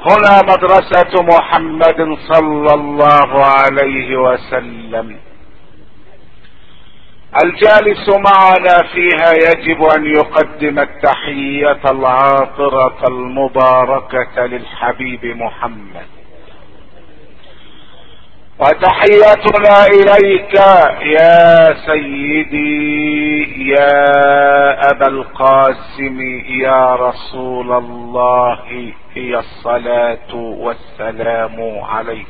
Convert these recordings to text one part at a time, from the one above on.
هنا مدرسة محمد صلى الله عليه وسلم الجالس معنا فيها يجب ان يقدم التحية العاطرة المباركة للحبيب محمد وتحيتنا اليك يا سيدي يا ابا القاسم يا رسول الله هي الصلاة والسلام عليك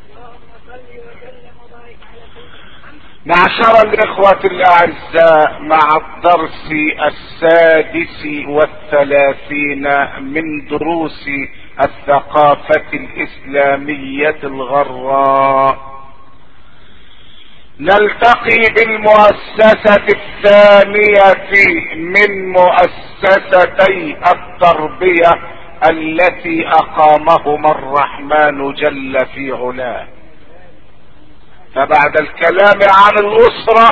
معشر الاخوة الاعزاء مع الدرس السادس والثلاثين من دروس الثقافة الاسلامية الغراء نلتقي بالمؤسسة الثانية من مؤسستي التربية التي اقامهما الرحمن جل في علاه فبعد الكلام عن الاسرة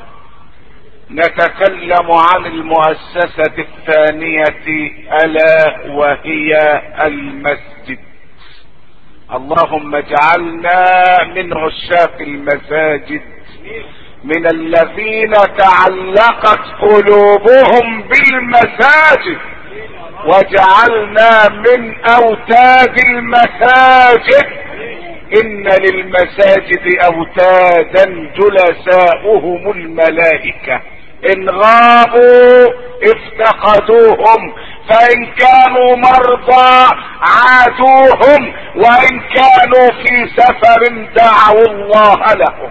نتكلم عن المؤسسة الثانية الا وهي المسجد اللهم اجعلنا من عشاق المساجد من الذين تعلقت قلوبهم بالمساجد واجعلنا من اوتاد المساجد ان للمساجد اوتادا جلساؤهم الملائكة ان غابوا افتقدوهم فان كانوا مرضى عادوهم وان كانوا في سفر دعوا الله لهم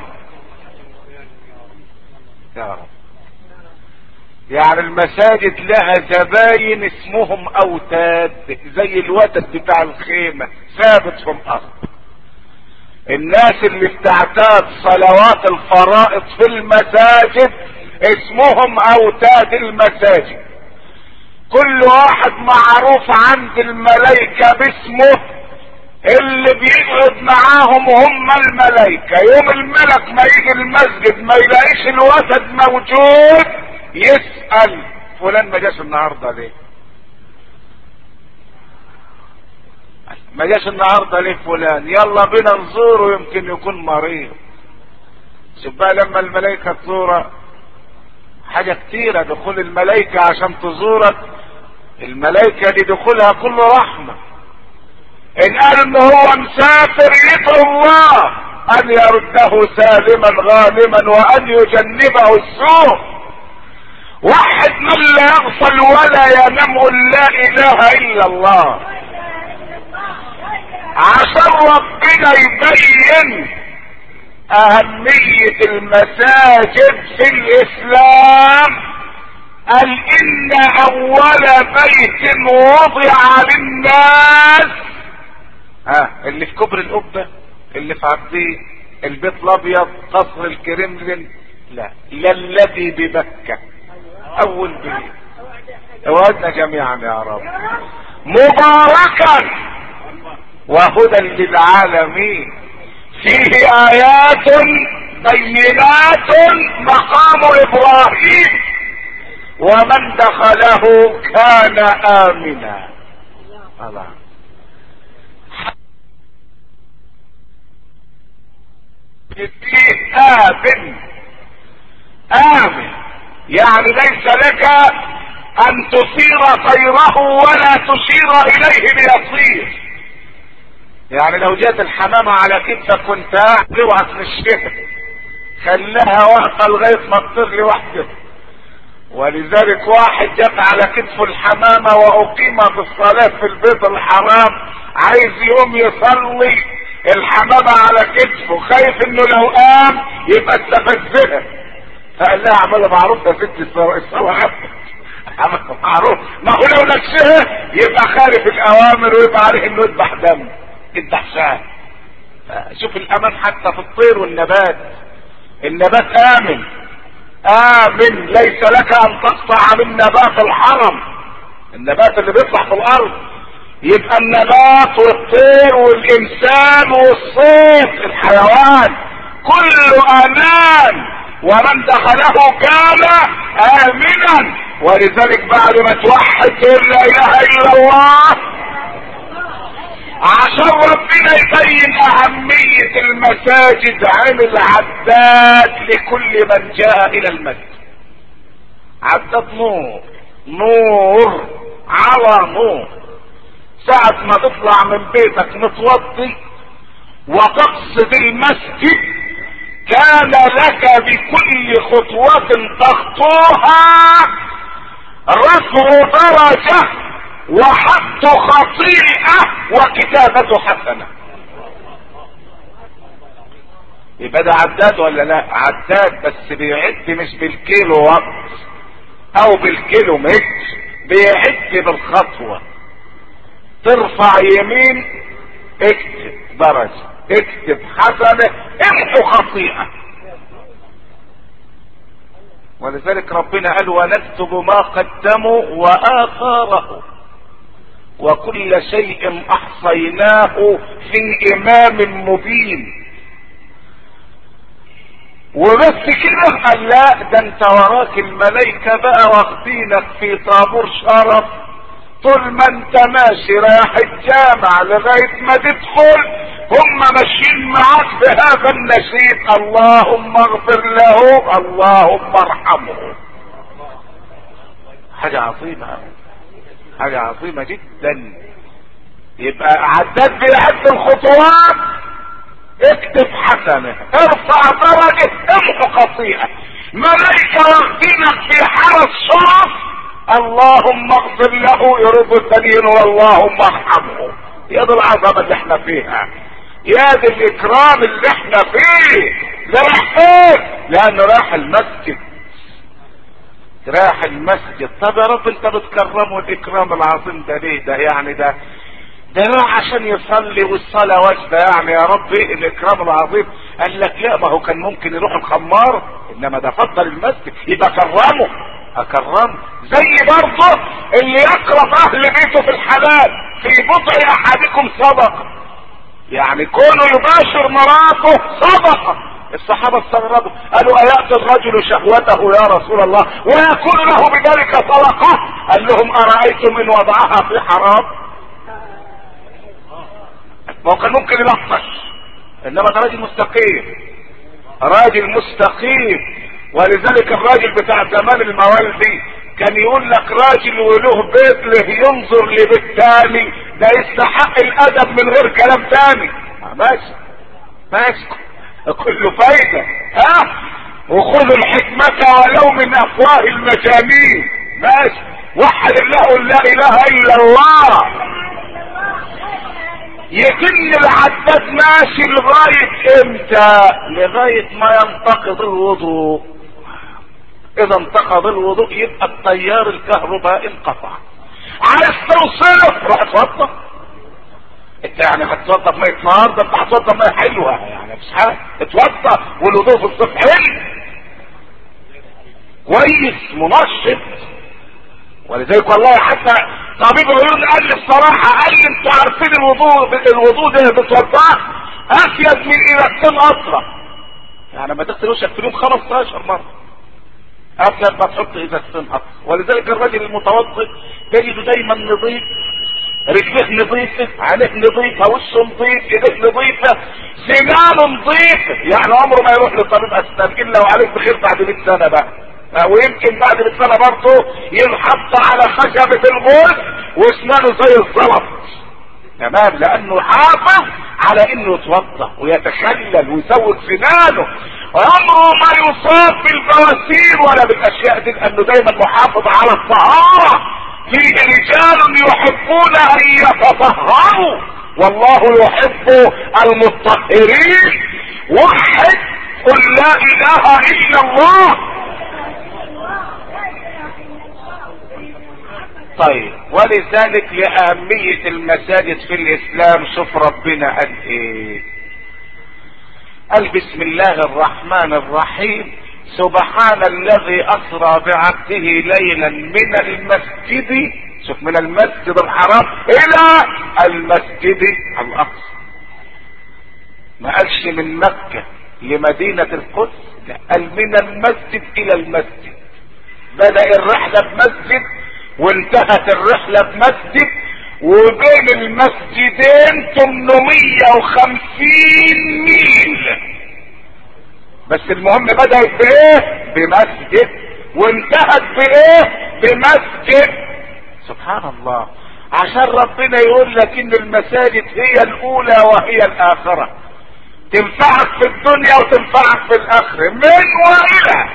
يا رب يعني المساجد لها زباين اسمهم اوتاد زي الوتد بتاع الخيمة ثابت في الارض الناس اللي بتعتاد صلوات الفرائض في المساجد اسمهم اوتاد المساجد كل واحد معروف عند الملائكة باسمه اللي بيقعد معاهم هم الملائكة يوم الملك ما يجي المسجد ما يلاقيش الوسد موجود يسأل فلان ما جاش النهاردة ليه ما جاش النهارده ليه فلان يلا بينا نزوره يمكن يكون مريض شوف بقى لما الملائكه تزورك حاجه كتيره دخول الملائكه عشان تزورك الملائكه دي دخولها كله رحمه ان قال ان هو مسافر يدعو الله ان يرده سالما غانما وان يجنبه السوء واحد من لا يغفل ولا ينام لا اله الا الله عشان ربنا يبين اهمية المساجد في الاسلام قال ان اول بيت وضع للناس ها اللي في كبر القبة اللي في عبديه البيت الابيض قصر الكرملين لا لا الذي بمكة اول بيت اوعدنا جميعا يا رب مباركا وهدى للعالمين فيه ايات بينات مقام ابراهيم ومن دخله كان امنا الله فيه آمن آمن يعني ليس لك أن تثير طيره ولا تشير إليه ليصير يعني لو جات الحمامة على كتفك وانت قاعد اوعى تمشيها خليها واقفة لغاية ما تطير لوحدها ولذلك واحد جت على كتفه الحمامة واقيم بالصلاة في البيت الحرام عايز يقوم يصلي الحمامة على كتفه خايف انه لو قام يبقى استفزها فقال لها اعملها معروف يا ست الصواب معروف ما هو لو نفسها يبقى خالف الاوامر ويبقى عليه انه يذبح دم الدحشان شوف الامان حتى في الطير والنبات النبات امن امن ليس لك ان تقطع من نبات الحرم النبات اللي بيطلع في الارض يبقى النبات والطير والانسان والصيد الحيوان كله امان ومن دخله كان امنا ولذلك بعد ما توحد تقول لا اله الا الله عشان ربنا يبين اهمية المساجد عمل عداد لكل من جاء الى المسجد عداد نور نور على نور ساعة ما تطلع من بيتك متوضي وتقصد المسجد كان لك بكل خطوة تخطوها رفع درجة وحط خطيئة وكتابة حسنة يبقى ده عداد ولا لا عداد بس بيعد مش بالكيلو وقت او بالكيلو متر بيعد بالخطوة ترفع يمين اكتب درجة اكتب حسنة امحو خطيئة ولذلك ربنا قال ونكتب ما قدموا وآثاره وكل شيء احصيناه في امام مبين وبس كده قال لا ده انت وراك الملايكة بقى واخدينك في طابور شرف طول ما انت ماشي رايح الجامع لغاية ما تدخل هم ماشيين معاك بهذا النشيد اللهم اغفر له اللهم ارحمه حاجة عظيمة حاجة عظيمة جدا يبقى عداد بيعد الخطوات اكتب حسنة ارفع درجة امحو خطيئة ملائكة واخدينك في حرس شرف اللهم اغفر له يرد الدليل واللهم ارحمه يا دي العظمة اللي احنا فيها يا دي الاكرام اللي احنا فيه ده راح فين لانه راح المسجد راح المسجد طب يا رب انت بتكرمه الاكرام العظيم ده ليه ده يعني ده ده راح عشان يصلي والصلاة واجبة يعني يا رب ايه الاكرام العظيم قال لك لا ما هو كان ممكن يروح الخمار انما ده فضل المسجد يبقى كرمه اكرمه زي برضه اللي يكرم اهل بيته في الحلال في بضع احدكم صدقه يعني كونه يباشر مراته صدقه الصحابة استغربوا قالوا أيأتي الرجل شهوته يا رسول الله ويكون له بذلك صدقة قال لهم أرأيتم إن وضعها في حرام ما هو كان ممكن يلطش إنما ده راجل مستقيم راجل مستقيم ولذلك الراجل بتاع زمان الموالدي كان يقول لك راجل وله بيت له ينظر لبيت تاني ده يستحق الادب من غير كلام تاني ماشي ماشي كله فايدة ها وخذوا الحكمة ولو من افواه المجانين ماشي وحد الله لا اله الا الله يتم العداد ماشي لغاية امتى لغاية ما ينتقض الوضوء اذا انتقض الوضوء يبقى التيار الكهربائي انقطع عايز توصله روح اتوضى انت يعني هتتوضى بمية نار ده انت هتتوضى بمية حلوة يعني مش حاجة اتوضى والوضوء في الصبح حلو كويس منشط ولذلك والله حتى طبيب العيون قال لي الصراحة قال لي انتوا عارفين الوضوء الوضوء ده بتوضاه افيد من ايدكتين اطرى يعني لما تغسل وشك في اليوم 15 مرة افيد ما تحط ايدكتين اطرى ولذلك الراجل المتوضئ تجده دايما نظيف رجليه نظيفة عينيه نظيفة وشه نظيف ايديه نظيفة سنانه نظيفة يعني عمره ما يروح لطبيب اسنان الا وعليك بخير بعد 100 سنة بقى ويمكن بعد 100 سنة برضه ينحط على خشبة الغول واسنانه زي الزلط تمام لانه حافظ على انه يتوضا ويتخلل ويسوق سنانه وعمره ما يصاب بالبواسير ولا بالاشياء دي لانه دايما محافظ على الطهارة فيه رجال يحبون ان يتطهروا والله يحب المطهرين وحد قل لا اله الا الله طيب ولذلك لأهمية المساجد في الإسلام شوف ربنا قال إيه قال بسم الله الرحمن الرحيم سبحان الذي أسرى بعبده ليلا من المسجد شوف من المسجد الحرام إلى المسجد الأقصى ما قالش من مكة لمدينة القدس لا قال من المسجد إلى المسجد بدأ الرحلة بمسجد وانتهت الرحلة بمسجد وبين المسجدين 850 ميل بس المهم بدأت بايه بمسجد وانتهت بايه بمسجد سبحان الله عشان ربنا يقول لك ان المساجد هي الاولى وهي الاخرة تنفعك في الدنيا وتنفعك في الاخرة من والى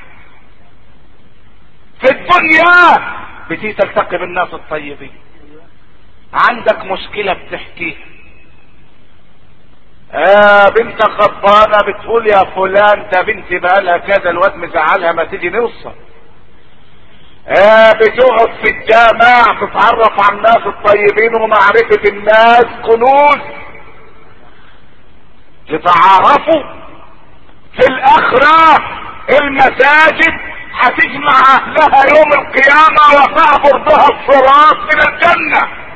في الدنيا بتيجي تلتقي بالناس الطيبين عندك مشكلة بتحكيها آه بنت خطانة بتقول يا فلان ده بنتي بقالها كذا الواد مزعلها ما تيجي نوصل آه بتقعد في الجامع تتعرف على الناس الطيبين ومعرفة الناس كنوز تتعرفوا في الاخرة المساجد هتجمع اهلها يوم القيامة وتعبر بها الصراط الى الجنة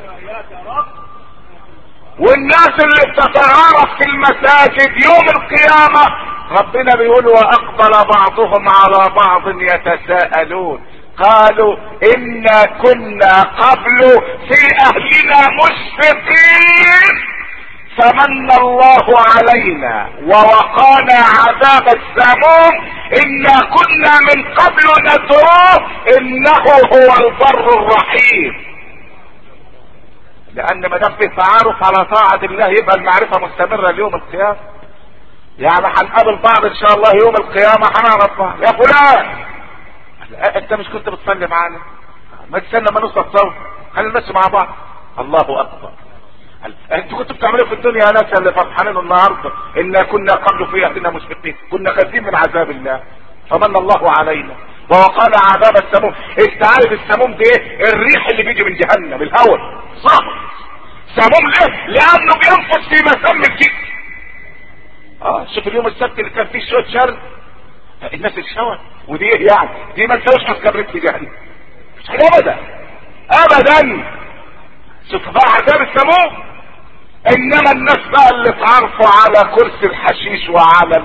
والناس اللي بتتعارف في المساجد يوم القيامة ربنا بيقول واقبل بعضهم على بعض يتساءلون قالوا انا كنا قبل في اهلنا مشفقين فمن الله علينا ووقانا عذاب السموم انا كنا من قبل ندعوه انه هو البر الرحيم لان ما دام في تعارف على طاعة الله يبقى المعرفة مستمرة ليوم القيامة يعني هنقابل بعض ان شاء الله يوم القيامة هنعرف بعض يا فلان انت مش كنت بتصلي معانا ما تستنى ما نوصل صوت خلينا نمشي مع بعض الله اكبر انتوا كنتوا بتعملوا في الدنيا يا ناس اللي فرحانين النهارده انا كنا قبل في اهلنا مشفقين كنا خايفين من عذاب الله فمن الله علينا ووقانا عذاب السموم انت عارف السموم ده ايه الريح اللي بيجي من جهنم الهواء صح سموم ليه لانه بينفس في مسام الجسم اه شوف اليوم السبت اللي كان فيه شويه شر الناس اتشوت ودي ايه يعني دي ما تساويش كبرت في جهنم مش ابدا ابدا شوف بقى عذاب السموم انما الناس بقى اللي اتعرفوا على كرسي الحشيش وعلى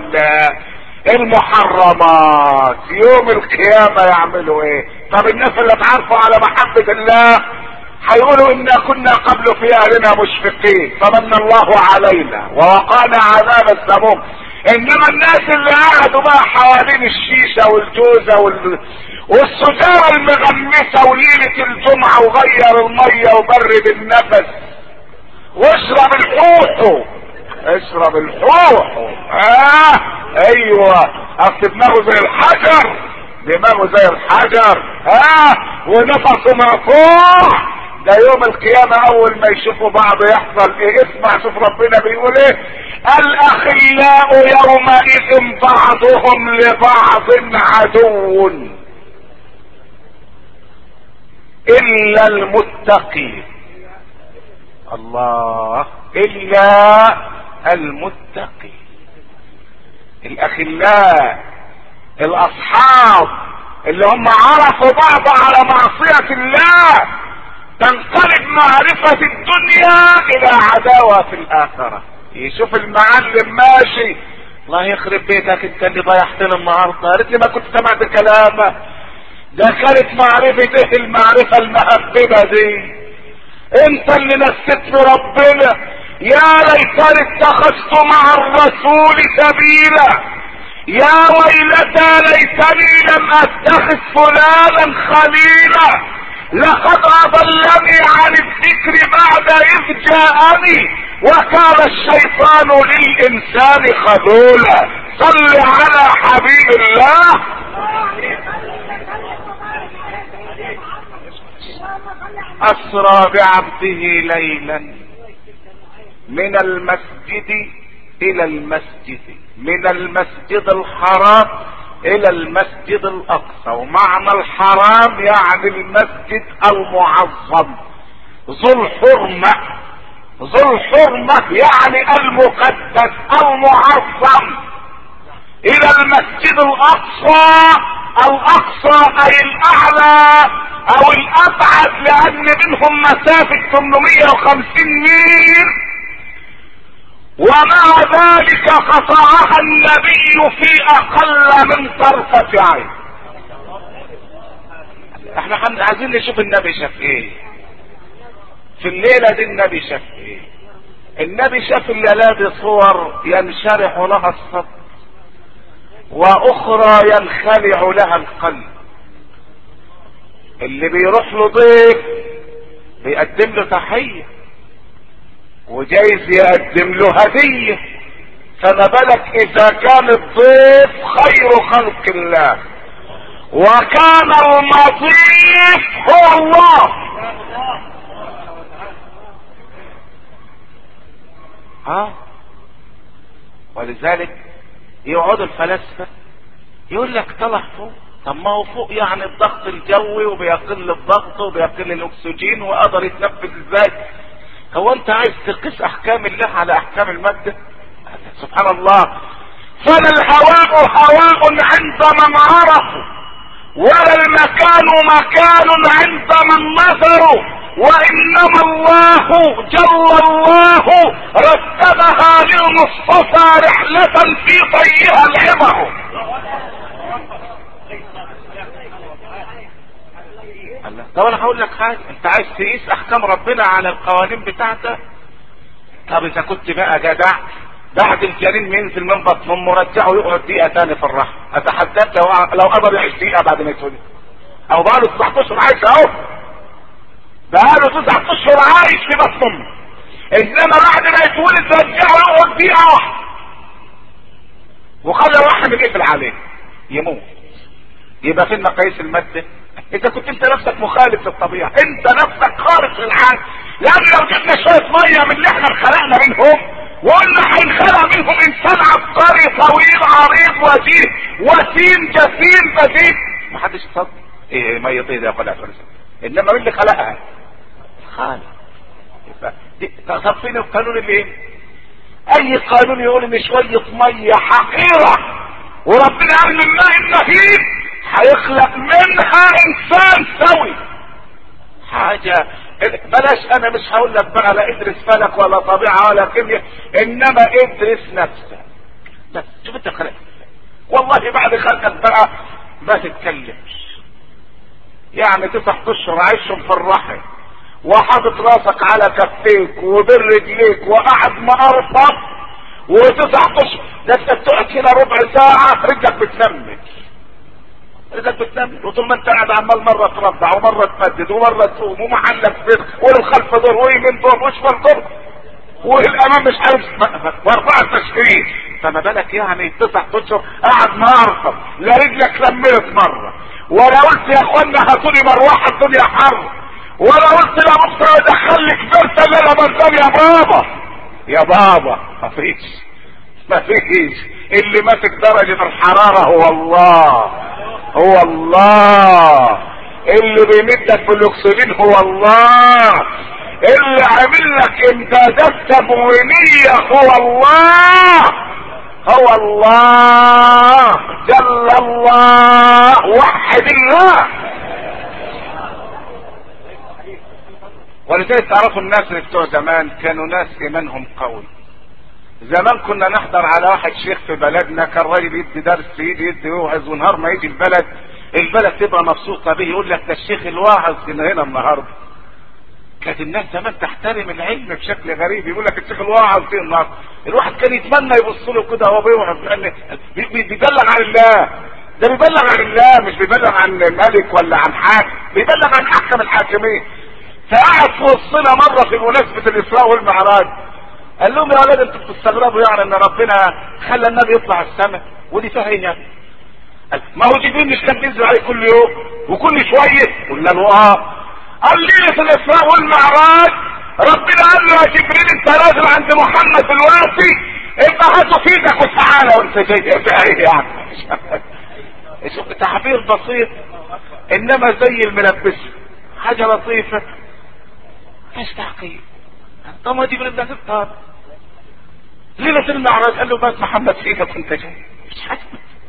المحرمات يوم القيامة يعملوا ايه طب الناس اللي اتعرفوا على محبة الله هيقولوا انا كنا قبل في اهلنا مشفقين فمن الله علينا ووقانا عذاب السموم انما الناس اللي قعدوا بقى حوالين الشيشة والجوزة وال... والسجارة المغمسة وليلة الجمعة وغير المية وبرد النفس واشرب الحوح اشرب الحوح اه ايوه اصل دماغه زي الحجر دماغه زي الحجر اه ونفسه مرفوع ده يوم القيامة اول ما يشوفوا بعض يحصل ايه اسمع شوف ربنا بيقول ايه الاخلاء يومئذ بعضهم لبعض عدو الا المتقين الله الا المتقين الاخلاء الاصحاب اللي هم عرفوا بعض على معصية الله تنقلب معرفة الدنيا الى عداوة في الاخرة يشوف المعلم ماشي الله يخرب بيتك انت اللي ضيعتني النهارده يا ريتني ما كنت سمعت كلامك ده كانت معرفة ايه المعرفة المهببة دي انت اللي نسيت في ربنا يا ليتني اتخذت مع الرسول سبيلا يا ويلتى ليتني لم اتخذ فلانا خليلا لقد اضلني عن الذكر بعد اذ جاءني وكان الشيطان للانسان خذولا صل على حبيب الله اسرى بعبده ليلا من المسجد الى المسجد من المسجد الحرام الى المسجد الاقصى ومعنى الحرام يعني المسجد المعظم ذو الحرمة ذو الحرمة يعني المقدس المعظم الى المسجد الاقصى الاقصى اي الاعلى او الابعد لان منهم مسافة 850 ميل ومع ذلك قطعها النبي في اقل من طرفة عين احنا عايزين نشوف النبي شاف ايه في الليلة دي النبي شاف ايه النبي شاف الليلة دي صور ينشرح لها الصدر واخرى ينخلع لها القلب اللي بيروح له ضيف بيقدم له تحية وجايز يقدم له هدية فما بالك اذا كان الضيف خير خلق الله وكان المضيف هو الله ها ولذلك يقعدوا الفلاسفه يقول لك طلع فوق طب ما هو فوق يعني الضغط الجوي وبيقل الضغط وبيقل الاكسجين وقدر يتنفذ ازاي هو انت عايز تقيس احكام الله على احكام الماده سبحان الله فلا الهواء هواء عند من عرفوا ولا المكان مكان عند من نظروا وانما الله جل الله رتبها للمصطفى رحلة في طيها العبر طب انا هقول لك حاجة انت عايز تقيس احكام ربنا على القوانين بتاعتك طب اذا كنت بقى جدع بعد الجنين ما ينزل من بطن امه رجعه يقعد دقيقة تاني في الرحم اتحداك لو لو قدر يعيش دقيقة بعد ما يتولد او بقى له 19 عايش اهو بقاله تسعة اشهر عايش في بطن امه انما بعد ما يتولد رجعه يقعد دقيقة واحدة وخلى الرحم يقفل عليه يموت يبقى فين مقاييس المادة اذا كنت انت نفسك مخالف للطبيعة انت نفسك خارق للعالم لان لو جبنا شوية مية من اللي احنا خلقنا منهم وقلنا هينخلق منهم انسان عبقري طويل عريض وجيه وسيم جسيم بديل محدش يصدق ايه مية ايه ده يا اخويا انما مين اللي خلقها خالق طب فين القانون اللي ايه اي قانون يقول ان شوية مية حقيرة وربنا قال من ماء النهيب هيخلق منها انسان سوي حاجة بلاش انا مش هقول لك بقى لا ادرس فلك ولا طبيعة ولا كيمياء انما ادرس نفسك بس شوف انت خلقت والله بعد خلقك بقى ما تتكلمش يعني تسع اشهر عايشهم في الرحم وحاطط راسك على كفيك وبين رجليك وقاعد مقرفط وتسع اشهر ده انت بتقعد كده ربع ساعة رجلك بتنمل رجلك بتنمل وطول ما انت قاعد عمال مرة تربع ومرة تمدد ومرة تقوم ومحلك بيت والخلف دور ويمين دور وشمال دور والامام مش عارف واربعة تشكيل فما بالك يعني تسع اشهر قاعد مقرفط لا رجلك لملت مرة ولا قلت يا اخوانا هاتولي مروحة الدنيا حر ولا قلت يا مصر ادخل لك بيت اللي انا بنزل يا بابا يا بابا مفيش مفيش اللي ماسك درجة الحرارة هو الله هو الله اللي بيمدك بالاكسجين هو الله اللي عامل لك امدادات تموينية هو الله هو الله جل الله وحد الله ولذلك تعرفوا الناس اللي بتوع زمان كانوا ناس ايمانهم قوي زمان كنا نحضر على واحد شيخ في بلدنا كان راجل يدي درس يدي يدي يوعظ ونهار ما يجي البلد البلد تبقى مبسوطه به يقول لك ده الشيخ الواعظ هنا هنا النهارده كانت الناس زمان تحترم العلم بشكل غريب يقول لك الشيخ الواعظ فين النهارده الواحد كان يتمنى يبص له كده وهو بيوعظ لان بيبلغ عن الله ده بيبلغ عن الله مش بيبلغ عن ملك ولا عن حاكم بيبلغ عن احكم الحاكمين فقعد في وسطنا مره في مناسبه الاسراء والمعراج قال لهم يا ولاد انتوا بتستغربوا يعني ان ربنا خلى النبي يطلع السماء ودي فيها ايه يعني؟ ما هو جبريل مش كان بينزل عليه كل يوم وكل شويه قلنا له اه قال ليله الاسراء والمعراج ربنا قال له يا جبريل انت نازل عند محمد دلوقتي ابقى هاته في ايدك وتعالى وانت جاي ايه يعني شوف تعبير بسيط انما زي الملبس حاجه لطيفه ايش تعقيد طب ما جبريل ده تختار ليلة المعراج قال له بس محمد في ايدك وانت جاي مش حاجة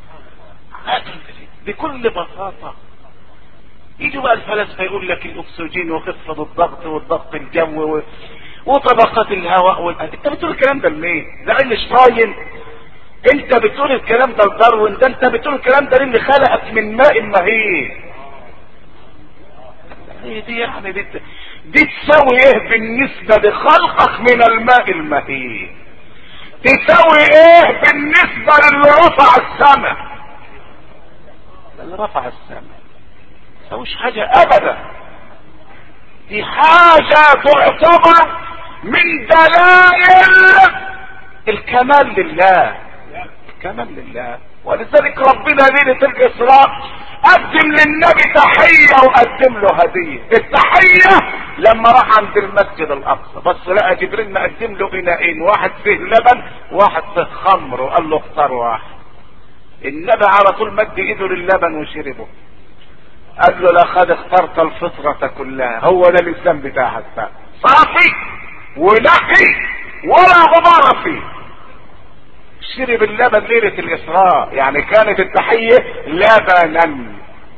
بكل بساطة يجوا بقى الفلاسفة يقول لك الاكسجين وخفض الضغط والضغط الجوي و... وطبقات الهواء وال... انت بتقول الكلام ده لمين؟ ده اينشتاين انت بتقول الكلام ده لداروين ده انت بتقول الكلام ده اللي خلقك من ماء مهين هي دي يعني دي دي تساوي ايه بالنسبة لخلقك من الماء المهين تساوي ايه بالنسبة للي رفع السماء اللي رفع السماء تساويش حاجة ابدا دي حاجة تعتبر من دلائل الكمال لله الكمال لله ولذلك ربنا ليلة الإسراء قدم للنبي تحية وقدم له هدية التحية لما راح عند المسجد الأقصى بس لقى جبريل مقدم له إناءين واحد فيه لبن واحد فيه خمر وقال له اختار واحد النبي على طول مد ايده للبن وشربه قال له لقد اخترت الفطرة كلها هو ده الإسلام بتاعك بقى صافي ونقي ولا غبار فيه شرب اللبن ليلة الإسراء يعني كانت التحية لبنا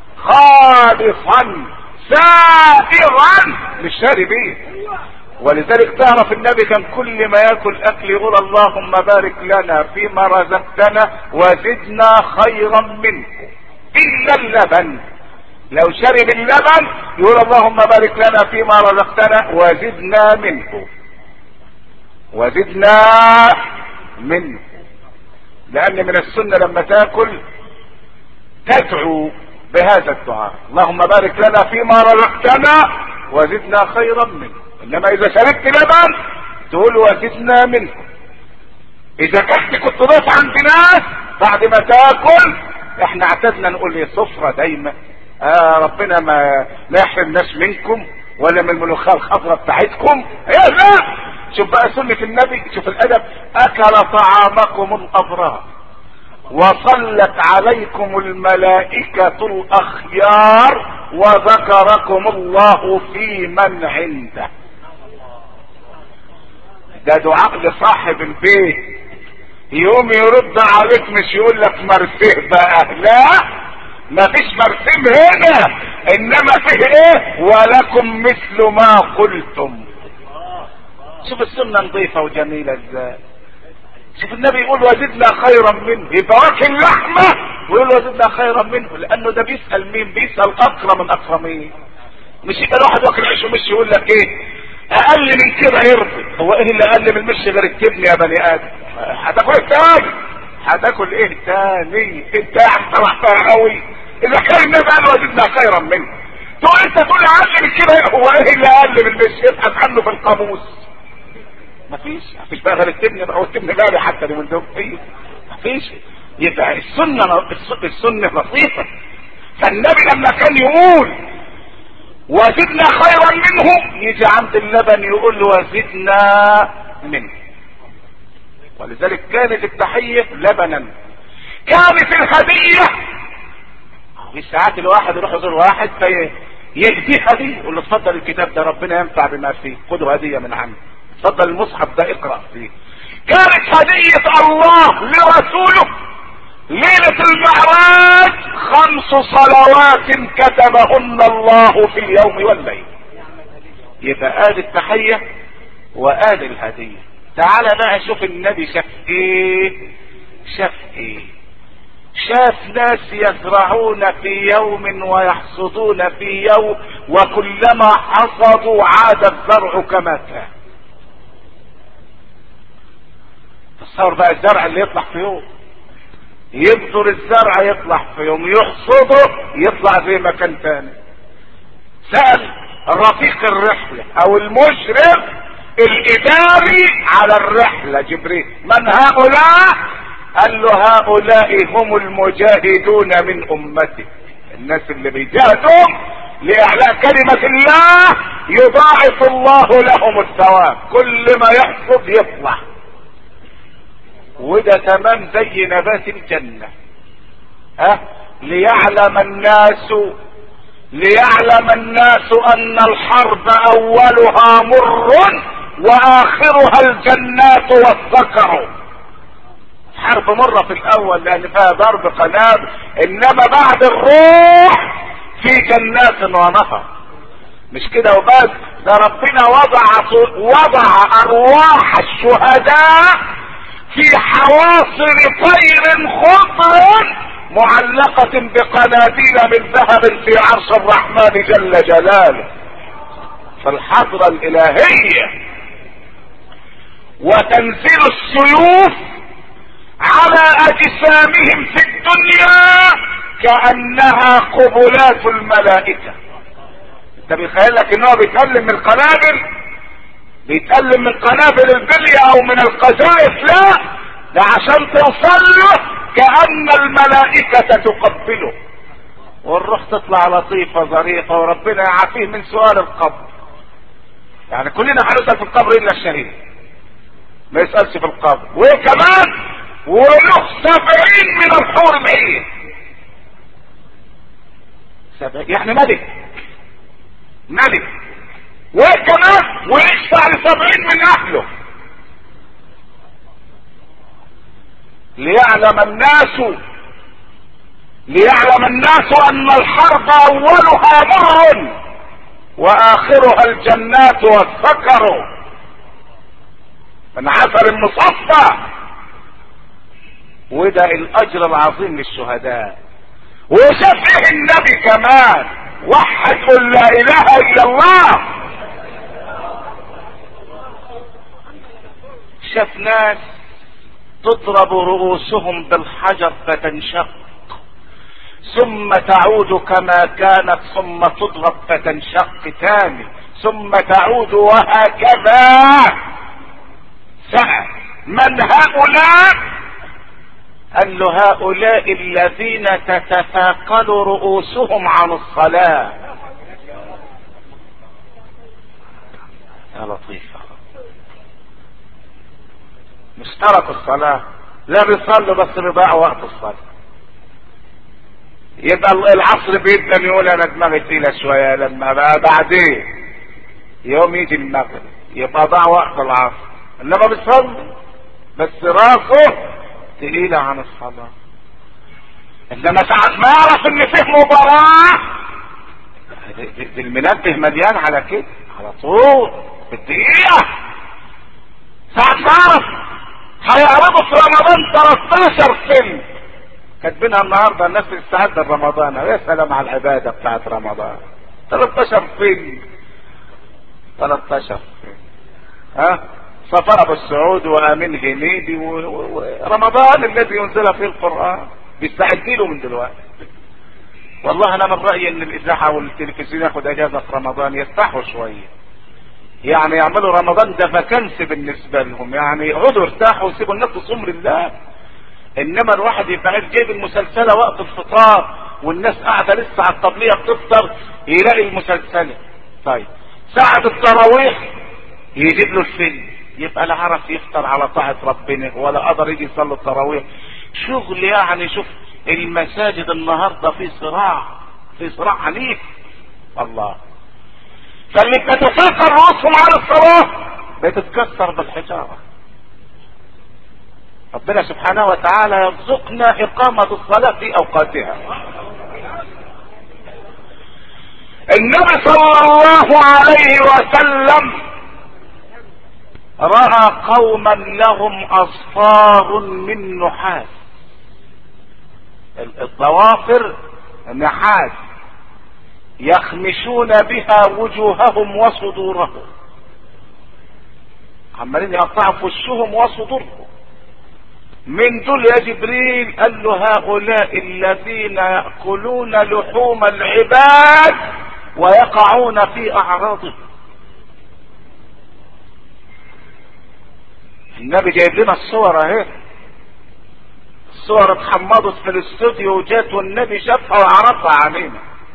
خالصا سائغا للشاربين ولذلك تعرف النبي كان كل ما ياكل اكل يقول اللهم بارك لنا فيما رزقتنا وزدنا خيرا منه الا اللبن لو شرب اللبن يقول اللهم بارك لنا فيما رزقتنا وزدنا منه وزدنا منه لان من السنة لما تاكل تدعو بهذا الدعاء اللهم بارك لنا فيما رزقتنا وزدنا خيرا منه انما اذا شربت لبن تقول وزدنا منه اذا كنت كنت ضيف عند ناس بعد ما تاكل احنا اعتدنا نقول ايه صفرة دايما آه ربنا ما لا يحرمناش منكم ولا من الملوخيه الخضراء بتاعتكم يا لا شوف بقى سنة النبي شوف الادب اكل طعامكم الابرار وصلت عليكم الملائكة الاخيار وذكركم الله في من عنده ده دعاء لصاحب البيت يوم يرد عليك مش يقول لك مرسيه بقى لا ما فيش مرسيم هنا انما فيه ايه ولكم مثل ما قلتم شوف السنة نظيفة وجميلة ازاي شوف النبي يقول وزدنا خيرا منه يبقى واكل لحمة ويقول وزدنا خيرا منه لانه ده بيسأل مين بيسأل اكرم من اكرمين مش يبقى الواحد واكل عيش ومش يقول لك ايه اقل من كده يرضي هو ايه اللي اقل من المشي غير التبن يا بني ادم هتاكل ايه تاني هتاكل ايه تاني انت قاعد طلعتها قوي اذا كان النبي قال وزدنا خيرا منه تقول انت تقول اقل من كده هو ايه اللي اقل من المشي ابحث عنه في القاموس مفيش مفيش بقى غير التبن بقى والتبن غالي حتى من دول فيه مفيش يبقى السنة السنة لطيفة فالنبي لما كان يقول وزدنا خيرا منه يجي عند اللبن يقول له وزدنا منه ولذلك كانت التحية لبنا كانت الهدية في ساعات الواحد يروح يزور واحد فيهديه هدية يقول له اتفضل الكتاب ده ربنا ينفع بما فيه خده هدية من عندي اتفضل المصحف ده اقرأ فيه كانت هدية الله لرسوله ليلة المعراج خمس صلوات كتبهن الله في اليوم والليل يبقى آل التحية وآل الهدية تعال بقى شوف النبي شاف ايه شاف ايه شاف ناس يزرعون في يوم ويحصدون في يوم وكلما حصدوا عاد الزرع كما كان تصور بقى الزرع اللي يطلع في يوم يبذر الزرع يطلع في يوم يحصده يطلع زي ما كان تاني سأل رفيق الرحلة او المشرف الاداري على الرحلة جبريل من هؤلاء قال له هؤلاء هم المجاهدون من امتي الناس اللي بيجاهدوا لاعلاء كلمة الله يضاعف الله لهم الثواب كل ما يحصد يطلع وده تمام زي نبات الجنة ها ليعلم الناس ليعلم الناس ان الحرب اولها مر واخرها الجنات والذكر حرب مرة في الاول لان فيها ضرب قنابل انما بعد الروح في جنات ونهر مش كده وبس ده ربنا وضع وضع ارواح الشهداء في حواصر طير خضر معلقة بقناديل من ذهب في عرش الرحمن جل جلاله في الحضرة الالهية وتنزل السيوف على اجسامهم في الدنيا كأنها قبلات الملائكة انت بيخيل لك ان هو بيتكلم من القنابل بيتكلم من قنابل البلية او من القذائف لا ده عشان توصل له كأن الملائكة تقبله والروح تطلع لطيفة ظريفة وربنا يعافيه من سؤال القبر يعني كلنا هنسأل في القبر الا الشهيد ما يسألش في القبر وكمان وله سبعين من الحور العين سبعين يعني ملك ملك وكمان ويشفع لسبعين من اهله ليعلم الناس ليعلم الناس ان الحرب اولها مر واخرها الجنات والسكر من عسل مصفى وده الاجر العظيم للشهداء وشفه النبي كمان وحد قل لا اله الا الله شاف ناس تضرب رؤوسهم بالحجر فتنشق ثم تعود كما كانت ثم تضرب فتنشق تاني ثم تعود وهكذا سأل من هؤلاء قال له هؤلاء الذين تتثاقل رؤوسهم عن الصلاة يا لطيفة مش تركوا الصلاة لا بيصلوا بس بيضيعوا وقت الصلاة يبقى العصر بيبدا يقول انا دماغي تقيلة شوية لما بقى بعدين يوم يجي المغرب يبقى ضاع وقت العصر انما بيصلي بس راسه تقيلة عن الصلاة انما ساعة ما يعرف ان فيه مباراة المنبه مليان على كده على طول في الدقيقة ساعة ما يعرف هيعرضوا في رمضان 13 فيلم كاتبينها النهارده الناس تستعد لرمضان يا سلام على العبادة بتاعت رمضان 13 فيلم 13 فيلم ها سفر ابو السعود وامين هنيدي ورمضان الذي ينزل فيه القران بيستعد له من دلوقتي والله انا من رايي ان الاذاعه والتلفزيون ياخد اجازه في رمضان يرتاحوا شويه يعني يعملوا رمضان ده فكنس بالنسبه لهم يعني يقعدوا يرتاحوا ويسيبوا الناس تصوم لله انما الواحد يبقى قاعد جايب المسلسله وقت الفطار والناس قاعده لسه على الطبليه بتفطر يلاقي المسلسله طيب ساعه التراويح يجيب له الفيلم يبقى لا عرف يفطر على طاعة ربنا ولا قدر يجي يصلي التراويح شغل يعني شوف المساجد النهارده في صراع في صراع عنيف الله فاللي بتتفاقر رؤوسهم على الصلاة بتتكسر بالحجارة ربنا سبحانه وتعالى يرزقنا إقامة الصلاة في أوقاتها النبي صلى الله عليه وسلم راى قوما لهم اصفار من نحاس الضوافر نحاس يخمشون بها وجوههم وصدورهم عمالين يقطعوا في وشهم وصدورهم من دول يا جبريل قال له هؤلاء الذين ياكلون لحوم العباد ويقعون في اعراضهم النبي جايب لنا الصور اهي الصور اتحمضت في الاستوديو وجات والنبي شافها وعرفها علينا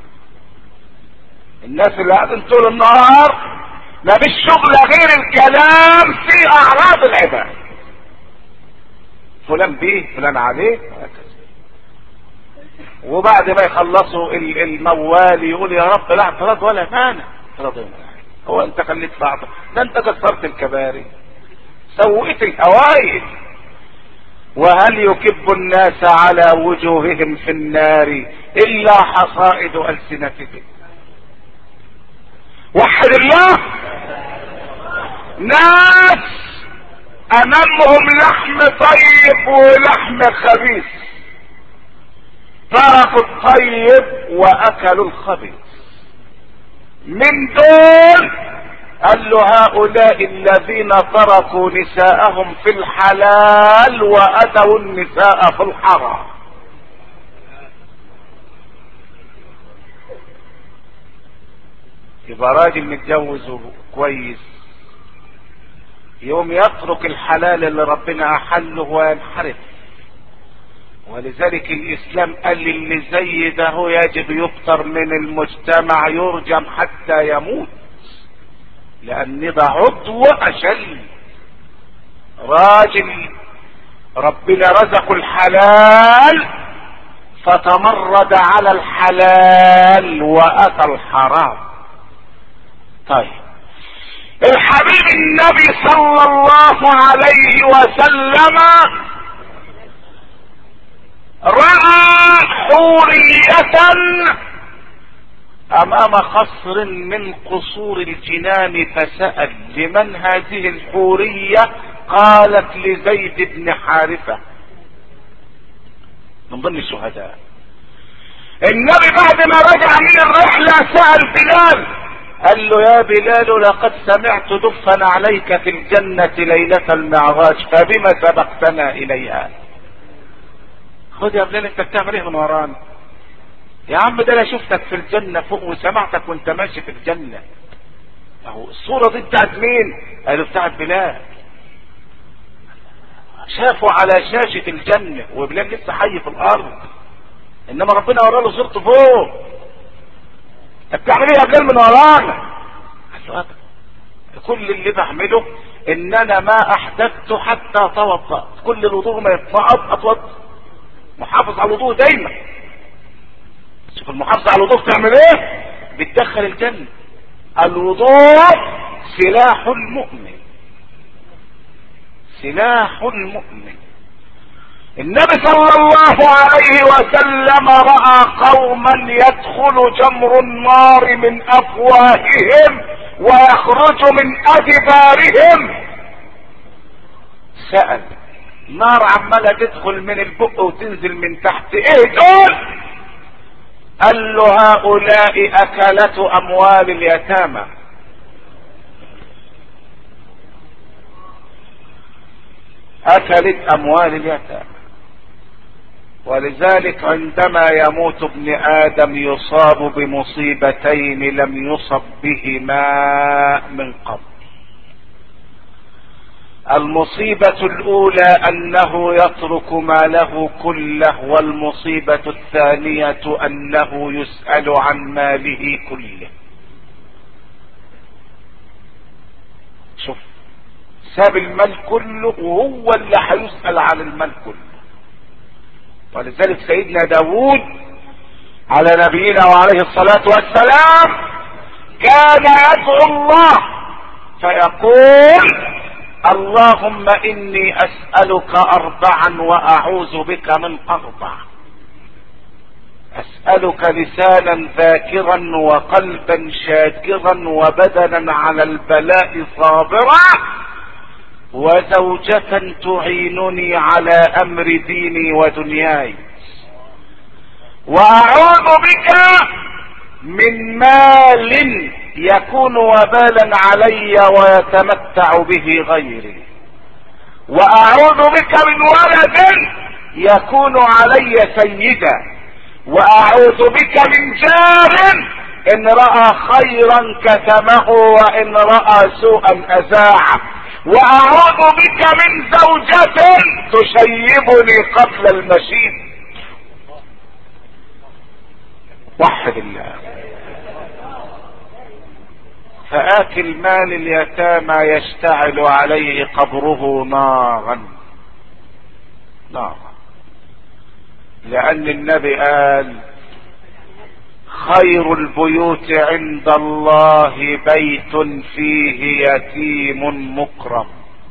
الناس اللي قاعدين طول النهار ما فيش شغل غير الكلام في اعراض العباد فلان بيه فلان عليه وهكذا وبعد ما يخلصوا الموال يقول يا رب لا اعتراض ولا مانع اعتراض هو انت خليك تعطل ده انت كسرت الكباري سويت الهوائج وهل يكب الناس على وجوههم في النار الا حصائد السنتهم وحد الله ناس امامهم لحم طيب ولحم خبيث تركوا الطيب واكلوا الخبيث من دول قال له هؤلاء الذين تركوا نساءهم في الحلال واتوا النساء في الحرام يبقى راجل متجوز كويس يوم يترك الحلال اللي ربنا احله وينحرف ولذلك الاسلام قال اللي زي ده هو يجب يكتر من المجتمع يرجم حتى يموت لان ده عضو اشل راجل ربنا رزقه الحلال فتمرد على الحلال واتى الحرام طيب الحبيب النبي صلى الله عليه وسلم راى حوريه امام قصر من قصور الجنان فسال لمن هذه الحوريه قالت لزيد بن حارثه من ضمن الشهداء النبي بعد ما رجع من الرحله سال بلال قال له يا بلال لقد سمعت دفا عليك في الجنة ليلة المعراج فبما سبقتنا إليها خد يا بلال انت بتعمل ايه من ورانا يا عم ده انا شفتك في الجنة فوق وسمعتك وانت ماشي في الجنة اهو الصورة دي بتاعت مين قالوا بتاعت بلال شافوا على شاشة الجنة وبلال لسه حي في الارض انما ربنا وراله صورته فوق بتعمل ايه يا بلال من ورانا قال له كل اللي بعمله ان انا ما احدثت حتى توضأت كل الوضوء ما يتفقد اتوضا محافظ على الوضوء دايما شوف المحافظة على الوضوء بتعمل ايه بتدخل الجنة الوضوء سلاح المؤمن سلاح المؤمن النبي صلى الله عليه وسلم راى قوما يدخل جمر النار من افواههم ويخرج من ادبارهم سال نار عماله تدخل من البق وتنزل من تحت ايه دول قال له هؤلاء اكلة اموال اليتامى اكلت اموال اليتامى ولذلك عندما يموت ابن ادم يصاب بمصيبتين لم يصب بهما من قبل المصيبة الاولى انه يترك ماله كله والمصيبة الثانية انه يسأل عن ماله كله شوف ساب المال كله وهو اللي هيسأل عن المال كله ولذلك سيدنا داود على نبينا وعليه الصلاة والسلام كان يدعو الله فيقول اللهم اني اسألك اربعا واعوذ بك من اربع اسألك لسانا ذاكرا وقلبا شاكرا وبدنا على البلاء صابرا وزوجة تعينني على امر ديني ودنياي واعوذ بك من مال يكون وبالا علي ويتمتع به غيري واعوذ بك من ولد يكون علي سيدا واعوذ بك من جار ان راى خيرا كتمه وان راى سوءا اذاعه واعوذ بك من زوجة تشيبني قبل المشيب وحد الله فآكل مال اليتامى يشتعل عليه قبره نارا نارا لأن النبي قال خير البيوت عند الله بيت فيه يتيم مكرم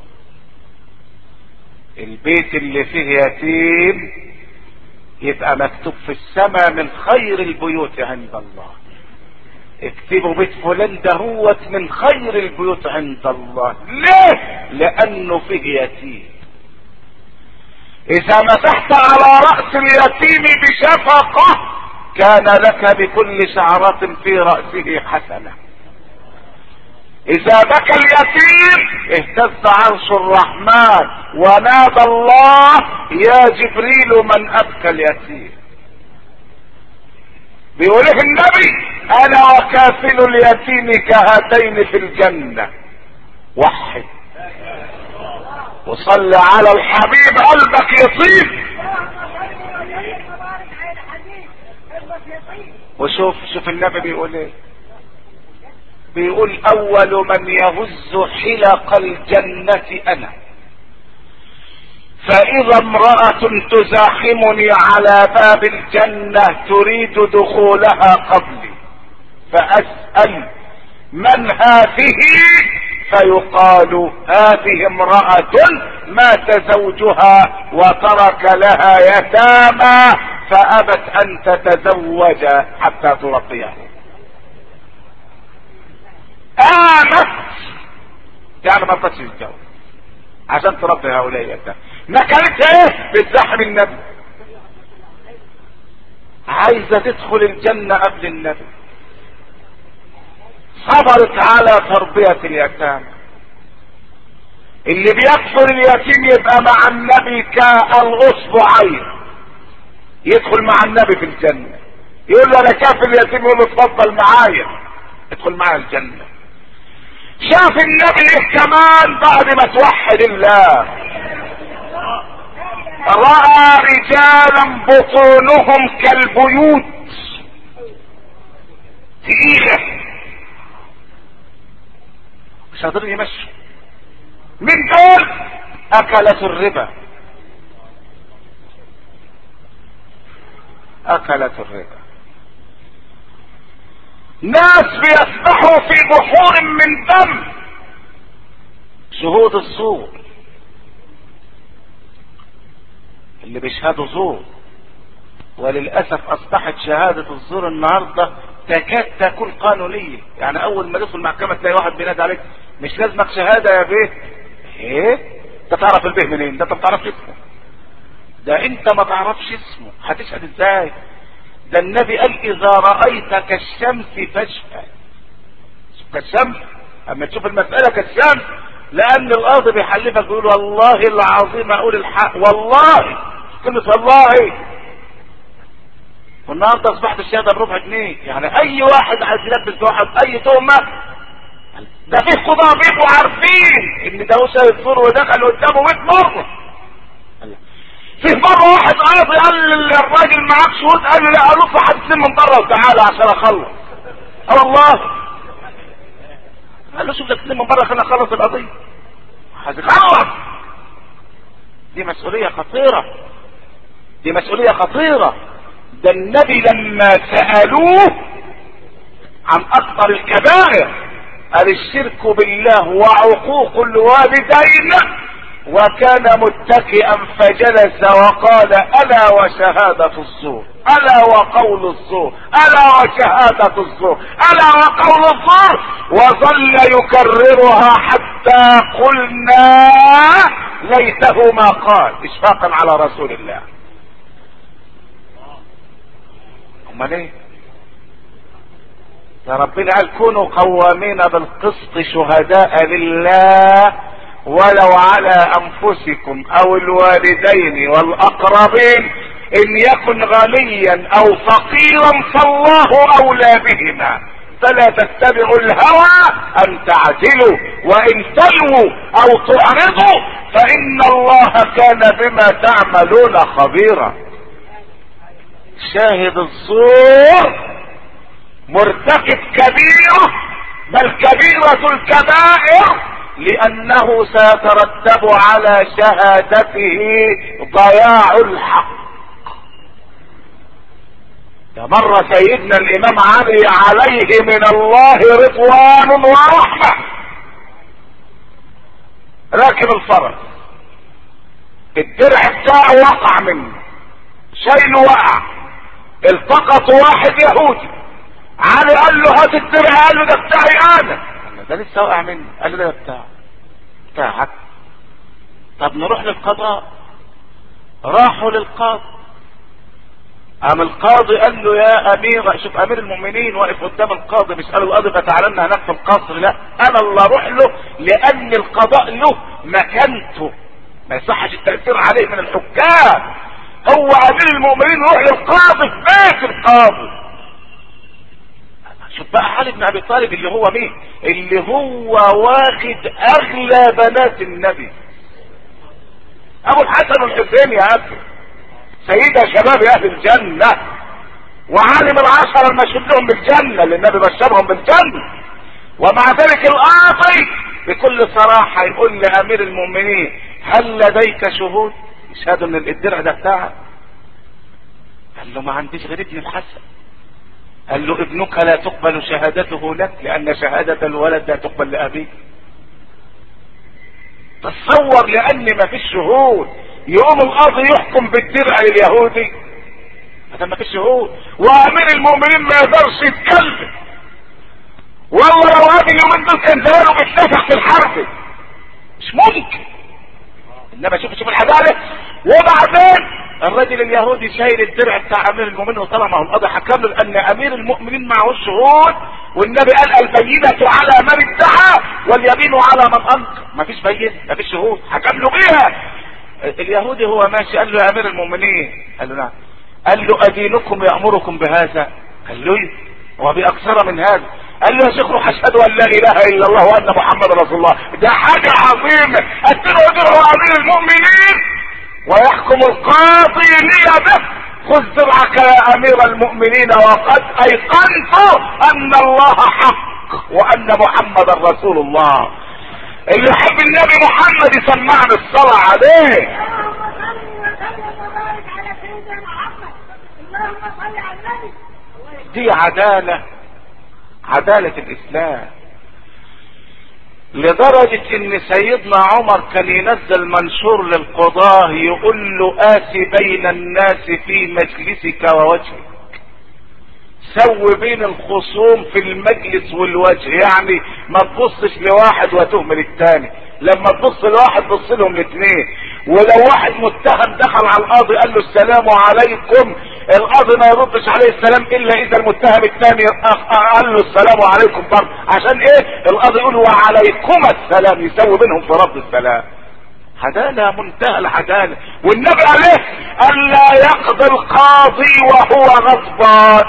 البيت اللي فيه يتيم يبقى مكتوب في السماء من خير البيوت عند الله اكتبوا بيت فلان دهوت من خير البيوت عند الله ليه لانه فيه يتيم اذا مسحت على رأس اليتيم بشفقة كان لك بكل شعرة في رأسه حسنة اذا بكى اليتيم اهتز عرش الرحمن ونادى الله يا جبريل من ابكى اليتيم بيقول النبي انا وكافل اليتيم كهاتين في الجنة وحد وصل على الحبيب قلبك يطيب وشوف شوف النبي بيقول ايه بيقول اول من يهز حلق الجنة انا فاذا امرأة تزاحمني على باب الجنة تريد دخولها قبلي فاسأل من هذه فيقال هذه امرأة مات زوجها وترك لها يتامى فابت ان تتزوج حتى ترقيه امت يعني ما رضتش تتجوز عشان تربي هؤلاء اليتامى ما كانت ايه بتزحم النبي عايزة تدخل الجنة قبل النبي صبرت على تربية اليتامى اللي بيكفر اليتيم يبقى مع النبي كالاصبعين يدخل مع النبي في الجنة يقول له انا كافر اليتيم يقول له اتفضل معايا ادخل معايا الجنة شاف النبي كمان بعد ما توحد الله رأى رجالا بطونهم كالبيوت تقيلة مش قادرين يمشوا من دول اكلت الربا اكلت الربا ناس بيسبحوا في بحور من دم شهود الزور اللي بيشهدوا زور وللأسف أصبحت شهادة الزور النهاردة تكاد تكون قانونية يعني أول ما تدخل المحكمة تلاقي واحد بينادي عليك مش لازمك شهادة يا بيه ايه انت تعرف البيه منين ده انت ما تعرفش اسمه ده انت ما تعرفش اسمه هتشهد ازاي ده النبي قال اذا رأيت كالشمس فاشهد كالشمس اما تشوف المسألة كالشمس لان القاضي بيحلفك بيقول والله العظيم اقول الحق والله كلمة والله والنهارده اصبحت الشهاده بربع جنيه يعني اي واحد عايز يلبس واحد اي تهمه ده في قضاة بيبقوا عارفين ان ده وسع الزور ودخل قدامه 100 مره في مرة واحد قاضي قال للراجل معاك شهود قال له لا قالوا له حد سن من بره وتعالى عشان اخلص اه والله قال له شوف لك سن من بره خلينا اخلص القضية هتخلص دي مسؤولية خطيرة دي مسؤولية خطيرة ده النبي لما سألوه عن اكبر الكبائر قال الشرك بالله وعقوق الوالدين وكان متكئا فجلس وقال الا وشهادة الزور الا وقول الزور الا وشهادة الزور الا وقول الزور وظل يكررها حتى قلنا ليته ما قال اشفاقا على رسول الله امال ايه يا ربنا قال كونوا قوامين بالقسط شهداء لله ولو على انفسكم او الوالدين والاقربين ان يكن غنيا او فقيرا فالله اولى بهما فلا تتبعوا الهوى ان تعدلوا وان تلووا او تعرضوا فان الله كان بما تعملون خبيرا شاهد الزور مرتكب كبيرة بل كبيرة الكبائر لانه سيترتب على شهادته ضياع الحق ده مر سيدنا الامام علي عليه من الله رضوان ورحمة راكب الفرس الدرع بتاعه وقع منه شايله وقع التقط واحد يهودي علي قال له هات الدرع قال له ده بتاعي انا ده لسه وقع مني قال له ده بتاعك بتاعك طب نروح للقضاء راحوا للقاضي قام القاضي قال له يا امير شوف امير المؤمنين واقف قدام القاضي مش قال القاضي فتعالى هناك في القصر لا انا اللي اروح له لان القضاء له مكانته ما يصحش التاثير عليه من الحكام هو امير المؤمنين يروح للقاضي في بيت القاضي شوف بقى علي بن ابي طالب اللي هو مين اللي هو واخد اغلى بنات النبي ابو الحسن والحسين يا اخي سيدة شباب اهل الجنة وعالم العشرة المشهود لهم بالجنة اللي النبي بشرهم بالجنة ومع ذلك القاضي بكل صراحة يقول لامير المؤمنين هل لديك شهود يشهدوا ان الدرع ده بتاعك قال له ما عنديش غير ابن الحسن قال له ابنك لا تقبل شهادته لك لان شهادة الولد لا تقبل لابيه تصور لان ما فيش شهود يقوم القاضي يحكم بالدرع لليهودي هذا ما فيش شهود وامير المؤمنين ما يقدرش يتكلم والله لو هذه اليومين دول كان زمانه بيتنفخ في الحرب مش ممكن انما شوف شوف العداله وبعدين الراجل اليهودي شايل الدرع بتاع امير المؤمنين وطلع معه القاضي حكم له ان امير المؤمنين معه شهود والنبي قال البينة على من ادعى واليمين على من انكر مفيش بين مفيش شهود حكم له بيها اليهودي هو ماشي قال له يا امير المؤمنين قال له نعم قال له ادينكم يامركم بهذا قال له ايه وباكثر من هذا قال له يا شيخ روح اشهد ان لا اله الا الله وان محمد رسول الله ده حاجه عظيمه اديله اديله امير المؤمنين ويحكم القاضي لي به خذ درعك يا امير المؤمنين وقد ايقنت ان الله حق وان محمدا رسول الله اللي يحب النبي محمد يسمعنا الصلاة عليه دي عدالة عدالة الاسلام لدرجة ان سيدنا عمر كان ينزل منشور للقضاة يقول له آتي بين الناس في مجلسك ووجهك سوي بين الخصوم في المجلس والوجه يعني ما تبصش لواحد وتهمل التاني لما تبص لواحد بص لهم الاثنين ولو واحد متهم دخل على القاضي قال له السلام عليكم القاضي ما يردش عليه السلام الا اذا المتهم الثاني قال له السلام عليكم برضه عشان ايه القاضي يقول وعليكم السلام يسوي بينهم في رد السلام عدالة منتهى العدالة والنبي عليه ألا يقضي القاضي وهو غضبان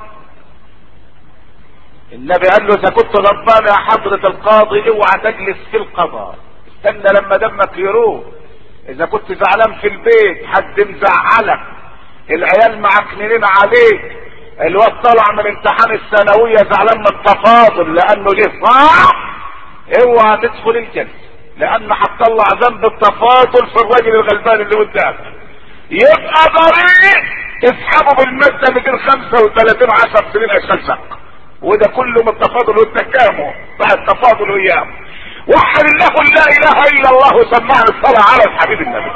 النبي قال له اذا كنت غضبان يا حضرة القاضي اوعى تجلس في القضاء استنى لما دمك يروح اذا كنت زعلان في البيت حد مزعلك العيال معكنين عليك الواد طلع من امتحان الثانوية زعلان من التفاضل لانه جه صعب اوعى تدخل الجلسة لان هتطلع ذنب التفاضل في الراجل الغلبان اللي قدامك يبقى ضريح تسحبه بالمادة 235 10 سنين عشان شق وده كله من التفاضل والتكامل بعد التفاضل وايام وحد الله لا اله الا الله وسمعنا الصلاة على الحبيب النبي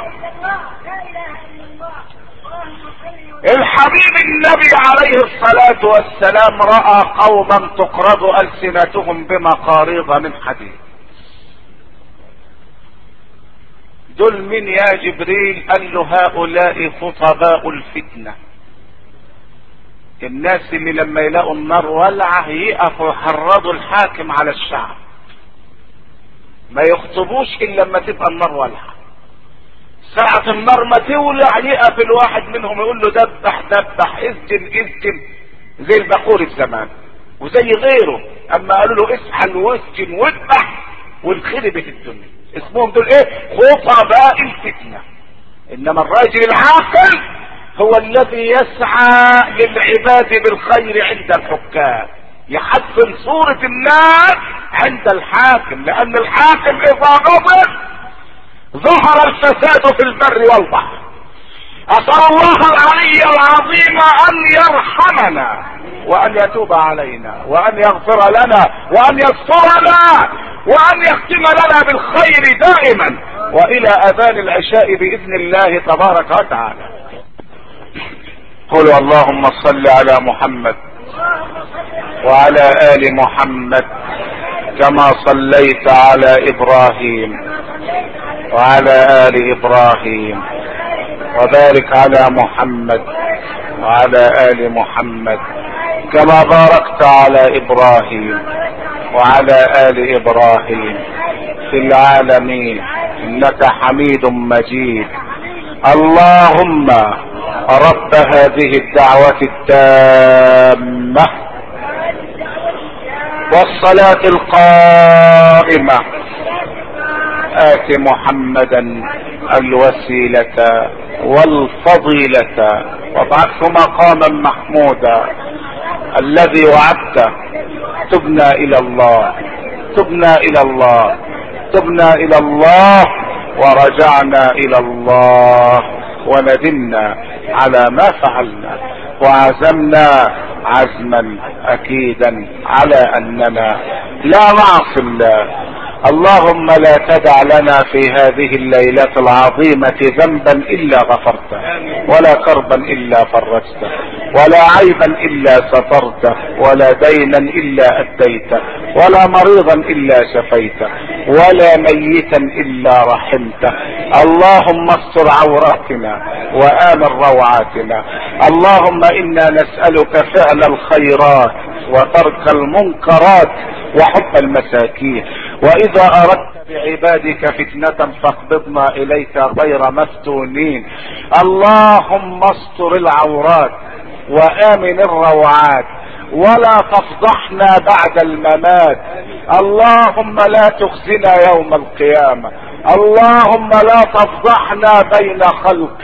الحبيب النبي عليه الصلاة والسلام رأى قوما تقرض ألسنتهم بمقاريض من حديد دول من يا جبريل قال له هؤلاء خطباء الفتنة الناس اللي لما يلاقوا النار ولعة يقفوا يحرضوا الحاكم على الشعب ما يخطبوش الا لما تبقى النار ولعة ساعة النار ما تولع يقف الواحد منهم يقول له دبح دبح اسجن اسجن زي البخور زمان وزي غيره اما قالوا له اسحل واسجن واذبح والخربت الدنيا اسمهم دول ايه خطباء الفتنة انما الراجل العاقل هو الذي يسعى للعباد بالخير عند الحكام يحسن صورة الناس عند الحاكم لان الحاكم اذا غضب ظهر الفساد في البر والبحر اسأل الله العلي العظيم ان يرحمنا وان يتوب علينا وان يغفر لنا وان يسترنا وان يختم لنا بالخير دائما والى اذان العشاء باذن الله تبارك وتعالى قولوا اللهم صل على محمد وعلى ال محمد كما صليت على ابراهيم وعلى ال ابراهيم وبارك على محمد وعلى ال محمد كما باركت على ابراهيم وعلى ال ابراهيم في العالمين انك حميد مجيد اللهم رب هذه الدعوة التامة والصلاة القائمة آت محمدا الوسيلة والفضيلة وابعثه مقاما محمودا الذي وعدته تبنا الى الله تبنا الى الله تبنا الى الله ورجعنا الى الله وندمنا على ما فعلنا وعزمنا عزما اكيدا على اننا لا نعصي الله اللهم لا تدع لنا في هذه الليلة العظيمة ذنبا الا غفرته ولا كربا الا فرجته ولا عيبا الا سترته ولا دينا الا اديته ولا مريضا الا شفيته ولا ميتا الا رحمته اللهم استر عوراتنا وامن روعاتنا اللهم انا نسألك فعل الخيرات وترك المنكرات وحب المساكين واذا اردت بعبادك فتنة فاقبضنا اليك غير مفتونين اللهم استر العورات وامن الروعات ولا تفضحنا بعد الممات اللهم لا تخزنا يوم القيامة اللهم لا تفضحنا بين خلق